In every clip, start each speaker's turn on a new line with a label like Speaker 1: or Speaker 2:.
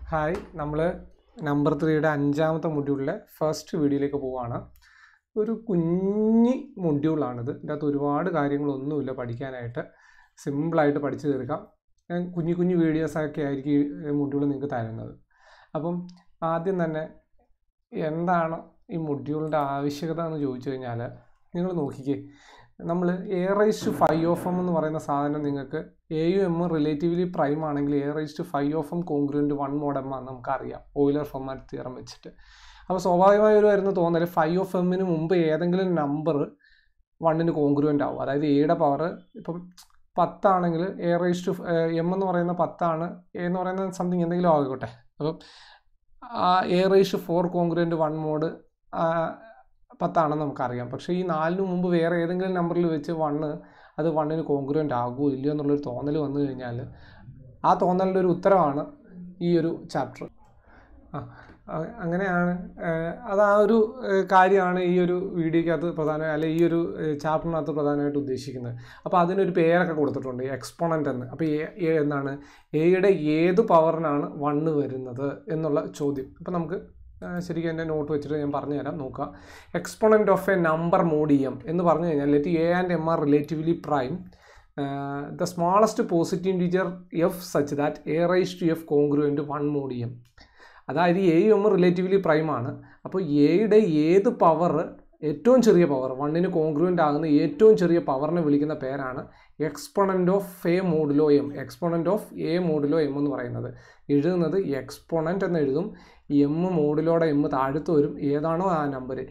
Speaker 1: hi നമ്മൾ number ത്രീയുടെ അഞ്ചാമത്തെ മൊഡ്യൂളിലെ ഫസ്റ്റ് വീഡിയോയിലേക്ക് പോവാണ് ഒരു കുഞ്ഞി മൊഡ്യൂളാണിത് ഇതിൻ്റെ അകത്ത് ഒരുപാട് കാര്യങ്ങളൊന്നുമില്ല പഠിക്കാനായിട്ട് സിമ്പിളായിട്ട് പഠിച്ചു തീർക്കാം ഞാൻ കുഞ്ഞു കുഞ്ഞു വീഡിയോസൊക്കെ ആയിരിക്കും ഈ മൊഡ്യൂൾ നിങ്ങൾക്ക് തരുന്നത് അപ്പം ആദ്യം തന്നെ എന്താണ് ഈ മൊഡ്യൂളിൻ്റെ ആവശ്യകത എന്ന് ചോദിച്ചു കഴിഞ്ഞാൽ നിങ്ങൾ നോക്കിക്കേ നമ്മൾ a raise to five of m എന്ന് പറയുന്ന സാധനം നിങ്ങൾക്ക് എ യു എം റിലേറ്റീവ്ലി പ്രൈം ആണെങ്കിൽ a raise to five of m congruent one mod m ആണെന്ന് നമുക്കറിയാം ഓയിലർ ഫോമാറ്റ് തിയറം വെച്ചിട്ട് അപ്പോൾ സ്വാഭാവികമായി ഒരു വരുന്ന തോന്നൽ ഫൈവ് ഓഫ് എമ്മിന് മുമ്പ് ഏതെങ്കിലും നമ്പർ വണ്ണിന് കോൺഗ്രുവൻ്റ് ആവും അതായത് എയുടെ പവർ ഇപ്പം പത്താണെങ്കിൽ എ റൈസ് ടു എം എന്ന് പറയുന്ന പത്താണ് എ എന്ന് പറയുന്നത് സംതിങ് എന്തെങ്കിലും ആയിക്കോട്ടെ അപ്പം ആ a raise to four congruent one mod പത്താണെന്ന് നമുക്കറിയാം പക്ഷേ ഈ നാലിന് മുമ്പ് വേറെ ഏതെങ്കിലും നമ്പറിൽ വെച്ച് വണ്ണ് അത് വണ്ണിന് കോൺഗ്രുവൻ്റ് ആകുമോ ഇല്ലയോ എന്നുള്ളൊരു തോന്നൽ വന്നു കഴിഞ്ഞാൽ ആ തോന്നലിൻ്റെ ഒരു ഉത്തരവാണ് ഈ ഒരു ചാപ്റ്റർ ആ അ- അങ്ങനെയാണ് ഏഹ്, അത് ആ ഒരു ഏഹ്, കാര്യമാണ് ഈ ഒരു വീഡിയോക്കകത്ത് പ്രധാന അല്ലെ ഈ ഒരു ഏഹ്, ചാപ്റ്ററിനകത്ത് പ്രധാനമായിട്ട് ഉദ്ദേശിക്കുന്നത് അപ്പോൾ അതിനൊരു പേരൊക്കെ കൊടുത്തിട്ടുണ്ട് എക്സ്പോണൻ്റ് എന്ന് അപ്പോൾ എ എ എന്താണ് എയുടെ ഏത് പവറിനാണ് വണ്ണ് വരുന്നത് എന്നുള്ള ചോദ്യം അപ്പോൾ നമുക്ക് ഏഹ്, ശരിക്കും എൻ്റെ നോട്ട് വെച്ചിട്ട് ഞാൻ പറഞ്ഞുതരാം നോക്കുക exponent of a number modulo എന്ന് പറഞ്ഞു കഴിഞ്ഞാൽ let a and m are relatively prime the smallest positive integer f such that a raise to f congruent one modulo അതായത് എ എം റിലേറ്റീവ്ലി പ്രൈം ആണ് അപ്പോൾ എയുടെ ഏത് പവർ ഏറ്റവും ചെറിയ പവർ വണ്ണിന് കോൺഗ്രുവൻ്റ് ആകുന്ന ഏറ്റവും ചെറിയ പവറിനെ വിളിക്കുന്ന പേരാണ് exponent of a modulo m exponent of a modulo m എന്ന് പറയുന്നത് എഴുതുന്നത് എക്സ്പോണൻ്റ് എന്ന് എഴുതും എം മോഡിലോടെ എം താഴത്ത് വരും ഏതാണോ ആ നമ്പർ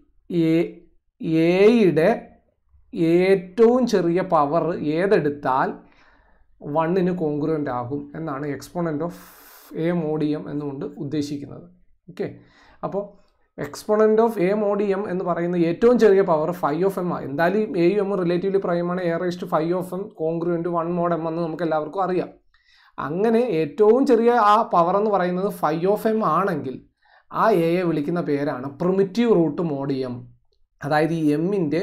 Speaker 1: എയുടെ ഏറ്റവും ചെറിയ പവർ ഏതെടുത്താൽ വണ്ണിന് കോൺഗ്രുവൻ്റ് ആകും എന്നാണ് എക്സ്പോണൻ്റ് ഓഫ് എ മോഡിയം എന്നുകൊണ്ട് ഉദ്ദേശിക്കുന്നത് ഓക്കെ അപ്പോൾ എക്സ്പോണൻ്റ് ഓഫ് എ മോഡിയം എന്ന് പറയുന്ന ഏറ്റവും ചെറിയ പവർ ഫൈവ് ഓഫ് എം ആ എന്തായാലും എ എം റിലേറ്റീവ്ലി പ്രൈമാണ് a raised five of m congruent one mod m എന്ന് നമുക്ക് എല്ലാവർക്കും അറിയാം അങ്ങനെ ഏറ്റവും ചെറിയ ആ പവർ എന്ന് പറയുന്നത് ഫൈവ് ഓഫ് എം ആണെങ്കിൽ ആ എയെ വിളിക്കുന്ന പേരാണ് പ്രിമിറ്റീവ് റൂട്ട് മോഡിയം അതായത് ഈ എമ്മിൻ്റെ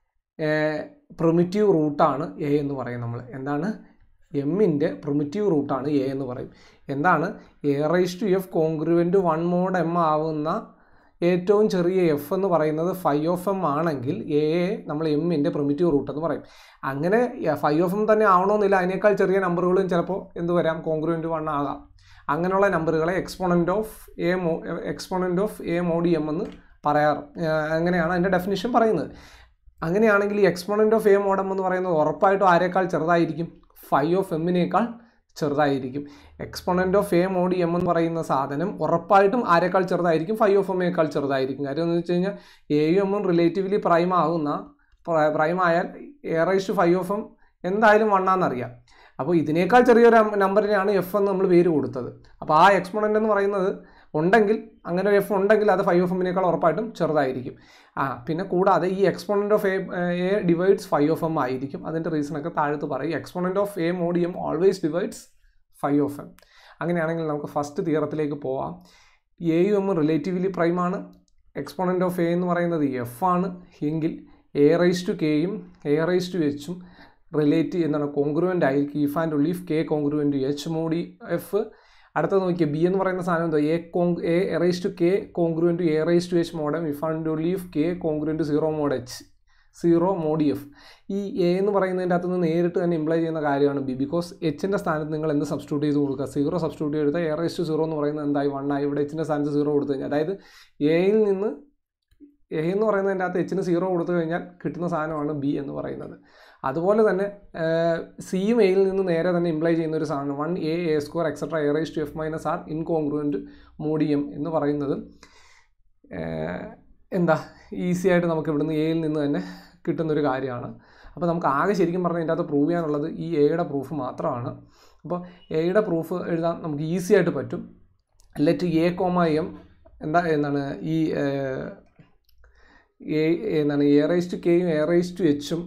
Speaker 1: പ്രിമിറ്റീവ് റൂട്ടാണ് എ എന്ന് പറയും നമ്മൾ എന്താണ് എമ്മിൻ്റെ പ്രിമിറ്റീവ് റൂട്ടാണ് എ എന്ന് പറയും എന്താണ് a raise to f congruent one mod m ആവുന്ന ഏറ്റവും ചെറിയ എഫ് എന്ന് പറയുന്നത് ഫൈവ് ഓഫ് എം ആണെങ്കിൽ എ നമ്മൾ എമ്മിൻ്റെ പ്രിമിറ്റീവ് റൂട്ട് എന്ന് പറയും അങ്ങനെ ഫൈവ് ഓഫ് എം തന്നെ ആവണമെന്നില്ല അതിനേക്കാൾ ചെറിയ നമ്പറുകളും ചിലപ്പോൾ എന്ത് വരാം കോൺഗ്രുവൻ്റ് വൺ ആകാം അങ്ങനെയുള്ള നമ്പറുകളെ എക്സ്പോണൻ്റ് ഓഫ് എ മോ exponent of a modulo m എന്ന് പറയാറ് ഏഹ് അങ്ങനെയാണ് അതിൻ്റെ ഡെഫിനിഷൻ പറയുന്നത് അങ്ങനെയാണെങ്കിൽ ഈ എക്സ്പോണൻ്റ് ഓഫ് എ മോഡം എന്ന് പറയുന്നത് ഉറപ്പായിട്ടും ആരേക്കാൾ ചെറുതായിരിക്കും ഫൈവ് ഓഫ് എമ്മിനേക്കാൾ ചെറുതായിരിക്കും exponent of a modulo m എന്ന് പറയുന്ന സാധനം ഉറപ്പായിട്ടും ആരേക്കാൾ ചെറുതായിരിക്കും ഫൈവ് ഓഫ് എമ്മേക്കാൾ ചെറുതായിരിക്കും കാര്യം എന്ന് വെച്ച് കഴിഞ്ഞാൽ എയും എമ്മും റിലേറ്റീവ്ലി പ്രൈം ആകുന്ന പ്രൈം ആയാൽ a raise to five of m എന്തായാലും വണ്ണാന്നറിയാം അപ്പോൾ ഇതിനേക്കാൾ ചെറിയൊരു നമ്പറിനാണ് എഫ് എന്ന് നമ്മൾ പേര് കൊടുത്തത് അപ്പോൾ ആ എക്സ്പോണൻ്റ് എന്ന് പറയുന്നത് ഉണ്ടെങ്കിൽ അങ്ങനെ ഒരു എഫ് ഉണ്ടെങ്കിൽ അത് ഫൈവ് ഓഫ് എമ്മിനേക്കാൾ ഉറപ്പായിട്ടും ചെറുതായിരിക്കും ആ പിന്നെ കൂടാതെ ഈ exponent of a a divides five of m ആയിരിക്കും അതിൻ്റെ റീസണൊക്കെ താഴത്ത് പറയും exponent of a modulo m always divides five of m അങ്ങനെയാണെങ്കിൽ നമുക്ക് ഫസ്റ്റ് തിയറത്തിലേക്ക് പോവാം എ യു എം റിലേറ്റീവ്ലി പ്രൈമാണ് എക്സ്പോണൻ്റ് ഓഫ് എ എന്ന് പറയുന്നത് എഫ് ആണ് എങ്കിൽ എ റൈസ് ടു കെയും എ റൈസ് ടു എച്ചും റിലേറ്റ് എന്താണ് കോൺഗ്രുവൻ്റ് ആയിരിക്കും if and only k congruent h modulo f അടുത്തത് നോക്കിയാൽ ബി എന്ന് പറയുന്ന സാധനം എന്തോ എ കോങ് a raise to k congruent to a raise to h mod m if and only if k congruent to zero mod h zero modulo f ഈ a എന്ന് പറയുന്നതിൻ്റെ അകത്ത് നിന്ന് നേരിട്ട് തന്നെ ഇംപ്ലൈ ചെയ്യുന്ന കാര്യമാണ് ബി ബിക്കോസ് എച്ചിൻ്റെ സ്ഥാനത്ത് നിങ്ങൾ എന്ത് സബ്സ്റ്റിറ്റ്യൂട്ട് ചെയ്ത് കൊടുക്കുക സീറോ സബ്സ്റ്റിറ്റ്യൂട്ട് ചെയ്താൽ എ റൈസ് ടു സീറോ എന്ന് പറയുന്നത് എന്തായി വൺ ആയി ഇവിടെ എച്ചിൻ്റെ സ്ഥാനത്ത് സീറോ കൊടുത്തു കഴിഞ്ഞാൽ അതായത് എയിൽ നിന്ന് എ എന്ന് പറയുന്നതിൻ്റെ അകത്ത് എച്ചിന് സീറോ കൊടുത്തു കഴിഞ്ഞാൽ കിട്ടുന്ന സാധനമാണ് ബി എന്ന് പറയുന്നത് അതുപോലെ തന്നെ സിയും എയിൽ നിന്ന് നേരെ തന്നെ ഇംപ്ലൈ ചെയ്യുന്ന ഒരു സാധനം one A a square etcetera a raise to f minus r incongruent modulo എന്ന് പറയുന്നത് ഏഹ്, എന്താ ഈസി ആയിട്ട് നമുക്ക് ഇവിടുന്ന് എയിൽ നിന്ന് തന്നെ കിട്ടുന്നൊരു കാര്യമാണ് അപ്പോൾ നമുക്ക് ആകെ ശരിക്കും പറഞ്ഞാൽ ഇതിൻ്റെ അകത്ത് പ്രൂവ് ചെയ്യാനുള്ളത് ഈ എയുടെ പ്രൂഫ് മാത്രമാണ് അപ്പോൾ എയുടെ പ്രൂഫ് എഴുതാൻ നമുക്ക് ഈസി ആയിട്ട് പറ്റും ലെറ്റ് എ കോമ എം എന്താ എന്താണ് ഈ ഏഹ്, എ എന്താണ് എ റൈസ് ടു കെയും എ റൈസ് ടു എച്ചും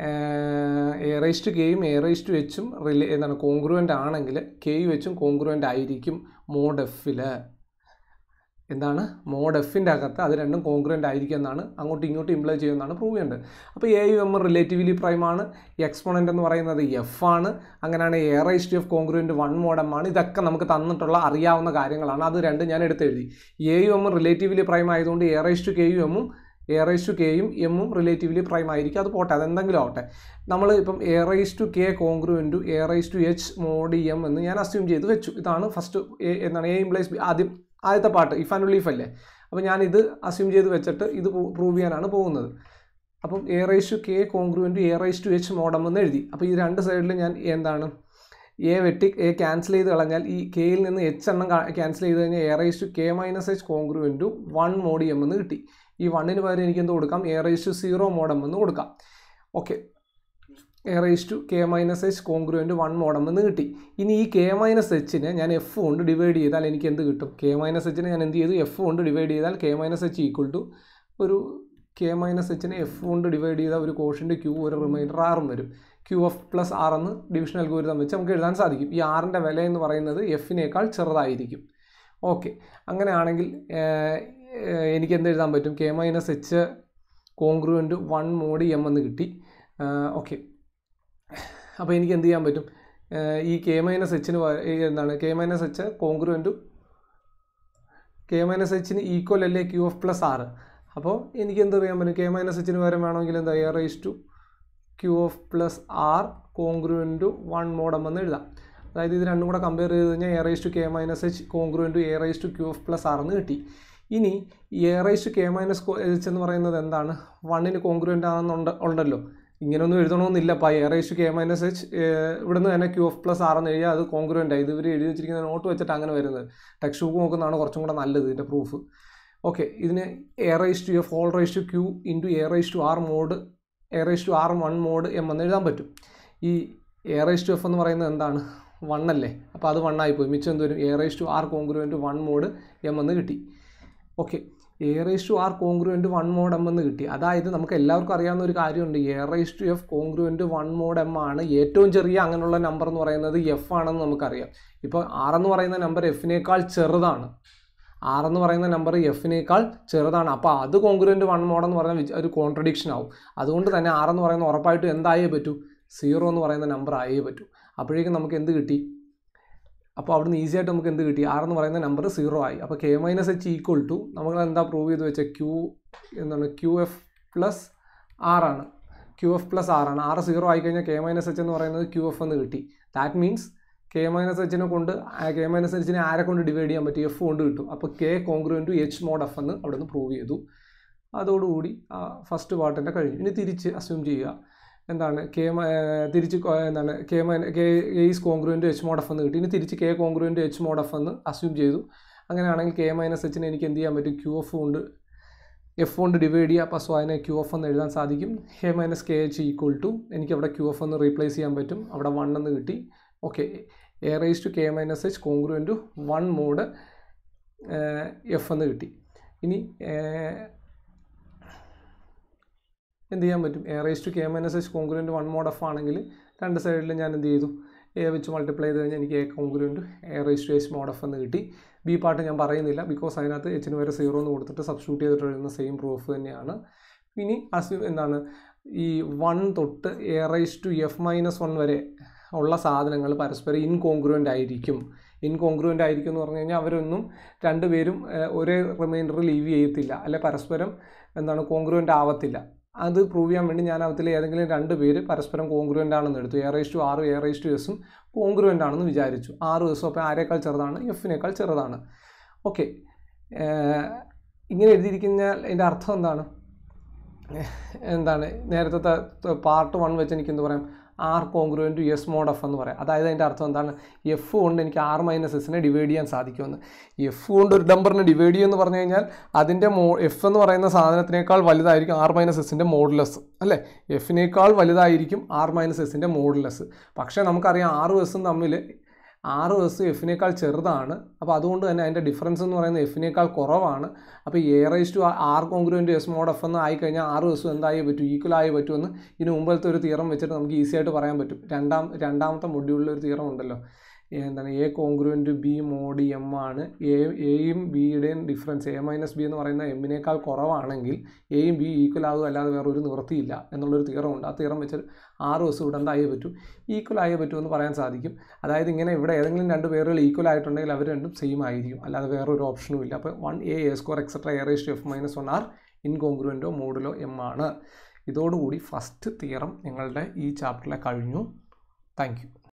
Speaker 1: എ റൈസ് ടു കെയും എ റൈസ് ടു എച്ചും റിലേ എന്താണ് കോൺഗ്രുവൻ്റ് ആണെങ്കിൽ കെ യു എച്ചും കോൺഗ്രുവൻ്റ് ആയിരിക്കും മോഡ് എഫിൽ എന്താണ് മോഡ് എഫിൻ്റെ അകത്ത് അത് രണ്ടും കോൺഗ്രൻ്റ് ആയിരിക്കും എന്നാണ് അങ്ങോട്ടും ഇങ്ങോട്ടും ഇംപ്ലൈ ചെയ്യുമെന്നാണ് പ്രൂവ് ചെയ്യേണ്ടത് അപ്പോൾ എ യു എം റിലേറ്റീവ്ലി പ്രൈമാണ് എക്സ്പോണൻ്റ് എന്ന് പറയുന്നത് എഫ് ആണ് അങ്ങനെയാണ് a raise to f congruent one mod m ആണ് ഇതൊക്കെ നമുക്ക് തന്നിട്ടുള്ള അറിയാവുന്ന കാര്യങ്ങളാണ് അത് രണ്ട് ഞാൻ എടുത്തെഴുതി എ യു എം റിലേറ്റീവ്ലി പ്രൈം ആയതുകൊണ്ട് എ റൈസ് ടു കെ യു എമ്മും എ റൈസ് ടു കെയും എമ്മും റിലേറ്റീവ്ലി പ്രൈം ആയിരിക്കും അത് പോട്ടെ അതെന്തെങ്കിലും ആവട്ടെ നമ്മൾ ഇപ്പം a raise to k congruent to a raise to h mod m എന്ന് ഞാൻ അസ്യൂം ചെയ്ത് വെച്ചു ഇതാണ് ഫസ്റ്റ് എന്താണ് എ ഇംപ്ലൈസ് ബി ആദ്യം ആദ്യത്തെ പാർട്ട് ഇഫ് ആൻഡ് ലീഫ് അല്ലേ അപ്പോൾ ഞാനിത് അസ്യൂം ചെയ്ത് വെച്ചിട്ട് ഇത് പ്രൂവ് ചെയ്യാനാണ് പോകുന്നത് അപ്പം a raise to k congruent to a raise to h mod m എന്ന് എഴുതി അപ്പോൾ ഈ രണ്ട് സൈഡിൽ ഞാൻ എന്താണ് എ വെട്ടി എ ക്യാൻസൽ ചെയ്ത് കളഞ്ഞാൽ ഈ കെയിൽ നിന്ന് എച്ച് എണ്ണം ക്യാൻസൽ ചെയ്ത് കഴിഞ്ഞാൽ a raise to k minus h congruent to one mod m എന്ന് കിട്ടി ഈ വണ്ണിന് പകരം എനിക്ക് എന്ത് കൊടുക്കാം a raise to zero mod m എന്ന് കൊടുക്കാം okay a raise to k minus h congruent one mod m എന്ന് കിട്ടി ഇനി ഈ കെ മൈനസ് എച്ചിനെ ഞാൻ എഫ് കൊണ്ട് ഡിവൈഡ് ചെയ്താൽ എനിക്ക് എന്ത് കിട്ടും കെ മൈനസ് എച്ചിനെ ഞാൻ എന്ത് ചെയ്തു എഫ് കൊണ്ട് ഡിവൈഡ് ചെയ്താൽ k minus h equal to ഒരു കെ മൈനസ് എച്ചിനെ എഫ് കൊണ്ട് ഡിവൈഡ് ചെയ്താൽ ഒരു കോഷൻ്റെ ക്യൂ ഒരു റിമൈൻഡർ ആറും വരും ക്യൂ എഫ് പ്ലസ് ആർ എന്ന് ഡിവിഷൻ അൽഗോരിതം വെച്ച് നമുക്ക് എഴുതാൻ സാധിക്കും ഈ ആറിൻ്റെ വില എന്ന് പറയുന്നത് എഫിനേക്കാൾ ചെറുതായിരിക്കും ഓക്കെ അങ്ങനെയാണെങ്കിൽ എനിക്ക് എന്ത് എഴുതാൻ പറ്റും k minus h congruent one mod m എന്ന് കിട്ടി ഓക്കെ അപ്പോൾ എനിക്ക് എന്ത് ചെയ്യാൻ പറ്റും ഈ കെ മൈനസ് എച്ചിന് എന്താണ് k minus h congruent to k minus എച്ചിന് ഈക്വൽ അല്ലേ ക്യൂ എഫ് പ്ലസ് ആറ് അപ്പോൾ എനിക്ക് എന്ത് അറിയാൻ പറ്റും കെ മൈനസ് എച്ചിന് പകരം വേണമെങ്കിൽ എന്താ a raise to q f plus r congruent to one mod m എന്ന് എഴുതാം അതായത് ഇത് രണ്ടും കൂടെ കമ്പയർ ചെയ്ത് കഴിഞ്ഞാൽ a raise to k minus h congruent to a raise to q f plus r എന്ന് കിട്ടി ഇനി a raise to k minus h എന്ന് പറയുന്നത് എന്താണ് വണ്ണിന് കോൺഗ്രുവൻ്റ് ആണെന്നുണ്ട് ഉണ്ടല്ലോ ഇങ്ങനെയൊന്നും എഴുതണമെന്നില്ല അപ്പോൾ a raise to k minus h ഇവിടുന്ന് തന്നെ ക്യൂ എഫ് പ്ലസ് ആർ എന്ന് എഴുതിയാൽ അത് കോൺഗ്രുവൻ്റ് ആയി ഇത് ഇവർ എഴുതി വെച്ചിരിക്കുന്ന നോട്ട് വെച്ചിട്ട് അങ്ങനെ വരുന്നത് ടെക്സ്റ്റ് ബുക്ക് നോക്കുന്നതാണ് കുറച്ചും കൂടെ നല്ലത് ഇതിൻ്റെ പ്രൂഫ് ഓക്കെ ഇതിന് a raise to f whole raise to q into a raise to r mod a raise to r one mod m എന്ന് എഴുതാൻ പറ്റും ഈ എ റൈസ് ടു എഫ് എന്ന് പറയുന്നത് എന്താണ് വൺ അല്ലേ അപ്പോൾ അത് വൺ ആയിപ്പോയി മിച്ചം എന്ത് വരും a raise to r congruent one mod m എന്ന് കിട്ടി okay a raise to r congruent one mod m എന്ന് കിട്ടി അതായത് നമുക്ക് എല്ലാവർക്കും അറിയാവുന്ന ഒരു കാര്യമുണ്ട് a raise to f congruent one mod m ആണ് ഏറ്റവും ചെറിയ അങ്ങനെയുള്ള നമ്പർ എന്ന് പറയുന്നത് എഫ് ആണെന്ന് നമുക്കറിയാം ഇപ്പോൾ ആർ എന്ന് പറയുന്ന നമ്പർ എഫിനേക്കാൾ ചെറുതാണ് ആർ എന്ന് പറയുന്ന നമ്പർ എഫിനേക്കാൾ ചെറുതാണ് അപ്പോൾ അത് കോൺഗ്രുവൻറ്റ് വൺ മോഡ് എന്ന് പറഞ്ഞാൽ ഒരു കോൺട്രഡിക്ഷൻ ആവും അതുകൊണ്ട് തന്നെ ആർ എന്ന് പറയുന്ന ഉറപ്പായിട്ടും എന്തായേ പറ്റൂ സീറോ എന്ന് പറയുന്ന നമ്പർ ആയേ പറ്റൂ അപ്പോഴേക്കും നമുക്ക് എന്ത് കിട്ടി അപ്പോൾ അവിടുന്ന് ഈസി ആയിട്ട് നമുക്ക് എന്ത് കിട്ടി ആർ എന്ന് പറയുന്ന നമ്പർ സീറോ ആയി അപ്പോൾ k minus h equal to നമ്മൾ എന്താ പ്രൂവ് ചെയ്ത് വെച്ചാൽ ക്യൂ എന്താണ് ക്യൂ എഫ് പ്ലസ് ആർ ആണ് ക്യൂ എഫ് പ്ലസ് ആർ ആണ് ആർ സീറോ ആയി കഴിഞ്ഞാൽ കെ മൈനസ് എച്ച് എന്ന് പറയുന്നത് ക്യൂ എഫ് എന്ന് കിട്ടി ദാറ്റ് മീൻസ് കെ മൈനസ് എച്ചിനെ കൊണ്ട് കെ മൈനസ് എച്ചിനെ ആരെ കൊണ്ട് ഡിവൈഡ് ചെയ്യാൻ പറ്റും എഫ് കൊണ്ട് കിട്ടും അപ്പോൾ k congruent to h mod f എന്ന് അവിടെ നിന്ന് പ്രൂവ് ചെയ്തു അതോടുകൂടി ഫസ്റ്റ് പാർട്ടിൻ്റെ കഴിഞ്ഞു ഇനി തിരിച്ച് അസ്യൂം ചെയ്യുക എന്താണ് കെ തിരിച്ച് എന്താണ് കെ മൈന k is congruent h mod f എന്ന് കിട്ടി ഇനി തിരിച്ച് k congruent h mod f എന്ന് അസ്യൂം ചെയ്തു അങ്ങനെയാണെങ്കിൽ കെ മൈനസ് എച്ചിനെ എനിക്ക് എന്ത് ചെയ്യാൻ പറ്റും ക്യൂ എഫ് കൊണ്ട് എഫ് കൊണ്ട് ഡിവൈഡ് ചെയ്യുക അപ്പോൾ സോ അതിനെ ക്യൂ എഫ് എന്ന് എഴുതാൻ സാധിക്കും k minus k h equal to എനിക്ക് അവിടെ ക്യൂ എഫ് എന്ന് റീപ്ലേസ് ചെയ്യാൻ പറ്റും അവിടെ വൺ എന്ന് കിട്ടി okay a raise to k minus h congruent to one mod f എന്ന് കിട്ടി ഇനി എന്ത് ചെയ്യാൻ പറ്റും a raise to k minus h congruent one mod f ആണെങ്കിൽ രണ്ട് സൈഡിൽ ഞാൻ എന്ത് ചെയ്തു എ വെച്ച് മൾട്ടിപ്ലൈ ചെയ്ത് കഴിഞ്ഞാൽ എനിക്ക് a congruent a raise to h mod f എന്ന് കിട്ടി ബി പാർട്ട് ഞാൻ പറയുന്നില്ല ബിക്കോസ് അതിനകത്ത് എച്ചിന് വരെ സീറോ എന്ന് കൊടുത്തിട്ട് സബ്സ്റ്റിറ്റ്യൂട്ട് ചെയ്തിട്ട് എഴുതുന്ന സെയിം പ്രൂഫ് തന്നെയാണ് ഇനി അസ്യൂ എന്താണ് ഈ വൺ തൊട്ട് a raise to f minus one വരെ ഉള്ള സാധനങ്ങൾ പരസ്പരം ഇൻകോൺഗ്രുവൻ്റ് ആയിരിക്കും ഇൻകോൺഗ്രുവൻ്റ് ആയിരിക്കും എന്ന് പറഞ്ഞു കഴിഞ്ഞാൽ അവരൊന്നും രണ്ടുപേരും ഒരേ റിമൈൻഡർ ലീവ് ചെയ്യത്തില്ല അല്ലെ പരസ്പരം എന്താണ് കോൺഗ്രുവൻ്റ് ആവത്തില്ല അത് പ്രൂവ് ചെയ്യാൻ വേണ്ടി ഞാൻ അവത്തിൽ ഏതെങ്കിലും രണ്ട് പേര് പരസ്പരം കോൺഗ്രുവൻ്റ് ആണെന്ന് എടുത്തു എ റൈസ് ടു ആറും എ റൈസ് ടു എസും കോൺഗ്രുവൻ്റ് ആണെന്ന് വിചാരിച്ചു ആറ് എസും അപ്പോൾ ആരേക്കാൾ ചെറുതാണ് എഫിനേക്കാൾ ചെറുതാണ് ഓക്കെ ഇങ്ങനെ എഴുതിയിരിക്കുന്ന അതിൻ്റെ അർത്ഥം എന്താണ് എന്താണ് നേരത്തെ പാർട്ട് വൺ വെച്ച് എനിക്ക് എന്ത് പറയാം r congruent to s mod f എന്ന് പറയാം അതായത് അതിൻ്റെ അർത്ഥം എന്താണ് എഫ് കൊണ്ട് എനിക്ക് ആർ മൈനസ് എസിനെ ഡിവൈഡ് ചെയ്യാൻ സാധിക്കുമെന്ന് എഫ് കൊണ്ട് ഒരു നമ്പറിനെ ഡിവൈഡ് ചെയ്യുമെന്ന് പറഞ്ഞു കഴിഞ്ഞാൽ അതിൻ്റെ മോ എഫ് എന്ന് പറയുന്ന സാധനത്തിനേക്കാൾ വലുതായിരിക്കും ആർ മൈനസ് എസിൻ്റെ മോഡുലസ് അല്ലേ എഫിനേക്കാൾ വലുതായിരിക്കും ആർ മൈനസ് എസിൻ്റെ മോഡുലസ് പക്ഷേ നമുക്കറിയാം ആറും എസും തമ്മിൽ ആറ് എസ് എഫിനേക്കാൾ ചെറുതാണ് അപ്പോൾ അതുകൊണ്ട് തന്നെ അതിൻ്റെ ഡിഫറൻസ് എന്ന് പറയുന്നത് എഫിനേക്കാൾ കുറവാണ് അപ്പോൾ a raise to r congruent s mod f എന്ന് ആയിക്കഴിഞ്ഞാൽ ആറ് എസും എന്തായി പറ്റും ഈക്വൽ ആയി പറ്റുമെന്ന് ഇതിന് മുമ്പത്തെ ഒരു തീറം വെച്ചിട്ട് നമുക്ക് ഈസി ആയിട്ട് പറയാൻ പറ്റും രണ്ടാം രണ്ടാമത്തെ മൊഡ്യൂളിൽ ഒരു തീറം ഉണ്ടല്ലോ എന്താണ് a congruent b mod m ആണ് എ എയും ബിയുടെയും ഡിഫറൻസ് എ മൈനസ് ബി എന്ന് പറയുന്ന എമ്മിനേക്കാൾ കുറവാണെങ്കിൽ എയും ബി ഈക്വൽ ആകുക അല്ലാതെ വേറെ ഒരു നിവൃത്തിയില്ല എന്നുള്ളൊരു തീറം ഉണ്ട് ആ തീറം വെച്ച് ആറ് ദിവസം ഇടണ്ടായേ പറ്റൂ ഈക്വൽ ആയേ പറ്റൂ എന്ന് പറയാൻ സാധിക്കും അതായത് ഇങ്ങനെ ഇവിടെ ഏതെങ്കിലും രണ്ട് പേരുകൾ ഈക്വൽ ആയിട്ടുണ്ടെങ്കിൽ അവർ രണ്ടും സെയിം ആയിരിക്കും അല്ലാതെ വേറെ ഒരു ഓപ്ഷനും ഇല്ല അപ്പോൾ one A A score etcetera A rest F minus one R ഇൻകോൺഗ്രുവൻറ്റോ മോഡിലോ എം ആണ് ഇതോടുകൂടി ഫസ്റ്റ് തിയറം നിങ്ങളുടെ ഈ ചാപ്റ്ററിലെ കഴിഞ്ഞു താങ്ക് യു